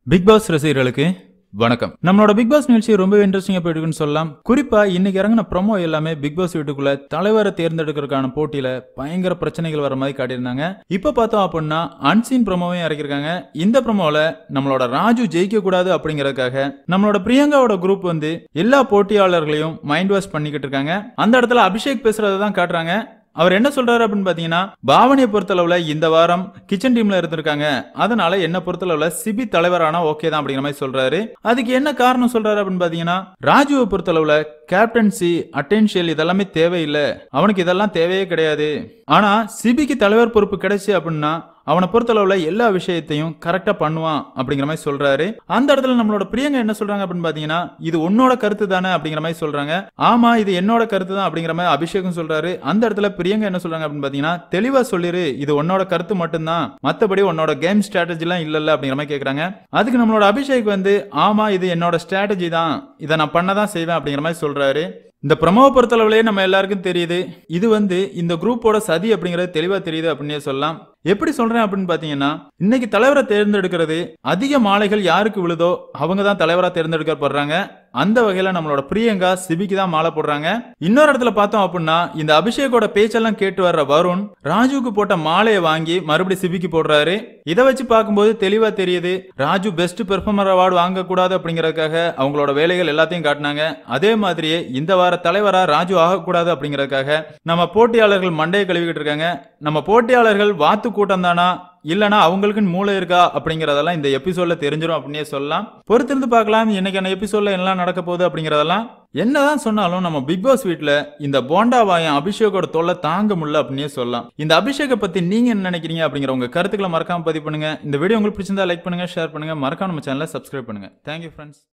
big pass ரசிகர்களுக்கு வணக்கம் நம்மளோட பிக் பாஸ் நிகழ்ச்சி ரொம்ப இன்ட்ரெஸ்டிங்கா போயிட்டு இருக்குன்னு சொல்லலாம் குறிப்பா இன்னைக்கு இறங்கின ப்ரோமோ எல்லாமே பிக் பாஸ் வீட்டுக்குள்ள தலைவரை தேர்ந்தெடுக்கிறதுக்கான போட்டியில பயங்கர பிரச்சனைகள் வர மாதிரி காட்டியிருந்தாங்க இப்ப பார்த்தோம் அப்படின்னா அன்சீன் ப்ரோமோவையும் இறக்கிருக்காங்க இந்த ப்ரோமோல நம்மளோட ராஜு ஜெயிக்க கூடாது அப்படிங்கறதுக்காக நம்மளோட பிரியங்காவோட குரூப் வந்து எல்லா போட்டியாளர்களையும் மைண்ட் வாஷ் பண்ணிக்கிட்டு இருக்காங்க அந்த இடத்துல அபிஷேக் பேசுறதை தான் காட்டுறாங்க அவர் என்ன சொல்றாரு அப்படின்னு பாத்தீங்கன்னா பாவனியை பொறுத்தளவுல இந்த வாரம் கிச்சன் டீம்ல இருந்திருக்காங்க அதனால என்ன பொறுத்தளவுல சிபி தலைவரானா ஓகே தான் அப்படிங்கிற மாதிரி சொல்றாரு அதுக்கு என்ன காரணம் சொல்றாரு அப்படின்னு பாத்தீங்கன்னா ராஜுவை பொறுத்தளவுல கேப்டன்சி அட்டென்ஷியல் இதெல்லாமே தேவையில்லை அவனுக்கு இதெல்லாம் தேவையே கிடையாது ஆனா சிபிக்கு தலைவர் பொறுப்பு கிடைச்சு அப்படின்னா அவனை பொறுத்தளவுல எல்லா விஷயத்தையும் கரெக்டா பண்ணுவான் அப்படிங்கிற மாதிரி சொல்றாரு அந்த இடத்துல நம்மளோட பிரியங்கா என்ன சொல்றாங்க அப்படின்னு பாத்தீங்கன்னா இது உன்னோட கருத்து தானே அப்படிங்கிற மாதிரி சொல்றாங்க ஆமா இது என்னோட கருத்து தான் அப்படிங்கிற மாதிரி அபிஷேகம் சொல்றாரு அந்த இடத்துல பிரியங்கா என்ன சொல்றாங்க அப்படின்னு பாத்தீங்கன்னா தெளிவா சொல்லிரு இது உன்னோட கருத்து மட்டும்தான் மத்தபடி உன்னோட கேம் ஸ்ட்ராட்டஜி எல்லாம் இல்லல்ல அப்படிங்கிற மாதிரி கேக்குறாங்க அதுக்கு நம்மளோட அபிஷேக் வந்து ஆமா இது என்னோட ஸ்ட்ராட்டஜி தான் இதை நான் பண்ணதான் செய்வேன் அப்படிங்கிற மாதிரி சொல்றாரு இந்த ப்ரமோவை பொறுத்தளவுலயே நம்ம எல்லாருக்கும் தெரியுது இது வந்து இந்த குரூப்போட சதி அப்படிங்கிறது தெளிவா தெரியுது அப்படின்னே சொல்லலாம் எப்படி சொல்றேன் அப்படின்னு பாத்தீங்கன்னா இன்னைக்கு தலைவரை தேர்ந்தெடுக்கிறது அதிக மாலைகள் யாருக்கு விழுதோ அவங்க தான் தலைவரா தேர்ந்தெடுக்கப்படுறாங்க அந்த வகையில நம்மளோட பிரியங்கா சிபிக்கு தான் மாலை போடுறாங்க இன்னொரு இடத்துல பார்த்தோம் அப்படின்னா இந்த அபிஷேகோட பேச்செல்லாம் கேட்டு வர்ற வருண் ராஜுவுக்கு போட்ட மாலையை வாங்கி மறுபடி சிபிக்கு போடுறாரு இதை வச்சு பார்க்கும்போது தெளிவா தெரியுது ராஜு பெஸ்ட் பெர்ஃபார்மர் அவார்டு வாங்கக்கூடாது அப்படிங்கறதுக்காக அவங்களோட வேலைகள் எல்லாத்தையும் காட்டினாங்க அதே மாதிரியே இந்த வார தலைவரா ராஜு ஆகக்கூடாது அப்படிங்கறதுக்காக நம்ம போட்டியாளர்கள் மண்டையை கழுவிக்கிட்டு இருக்காங்க நம்ம போட்டியாளர்கள் வாத்து கூட்டம் தானா இல்லனா அவங்களுக்குன்னு மூளை இருக்கா அப்படிங்கறதெல்லாம் இந்த எபிசோட்ல தெரிஞ்சிடும் அப்படின்னே சொல்லலாம் பொறுத்திருந்து பார்க்கலாம் இன்னைக்கான எபிசோட்ல என்னெல்லாம் நடக்க போகுது அப்படிங்கறதெல்லாம் என்னதான் சொன்னாலும் நம்ம பிக் பாஸ் வீட்ல இந்த போண்டா வாயன் அபிஷேகோட தொல்லை தாங்க முடியல அப்படின்னே சொல்லலாம் இந்த அபிஷேகை பத்தி நீங்க என்ன நினைக்கிறீங்க அப்படிங்கிற உங்க கருத்துக்களை மறக்காம பதிவு பண்ணுங்க இந்த வீடியோ உங்களுக்கு பிடிச்சிருந்தா லைக் பண்ணுங்க ஷேர் பண்ணுங்க மறக்காம நம்ம சேனலை சப்ஸ்கிரைப் பண்ணுங்க தேங்க்யூ ஃப்ரெண்ட்ஸ்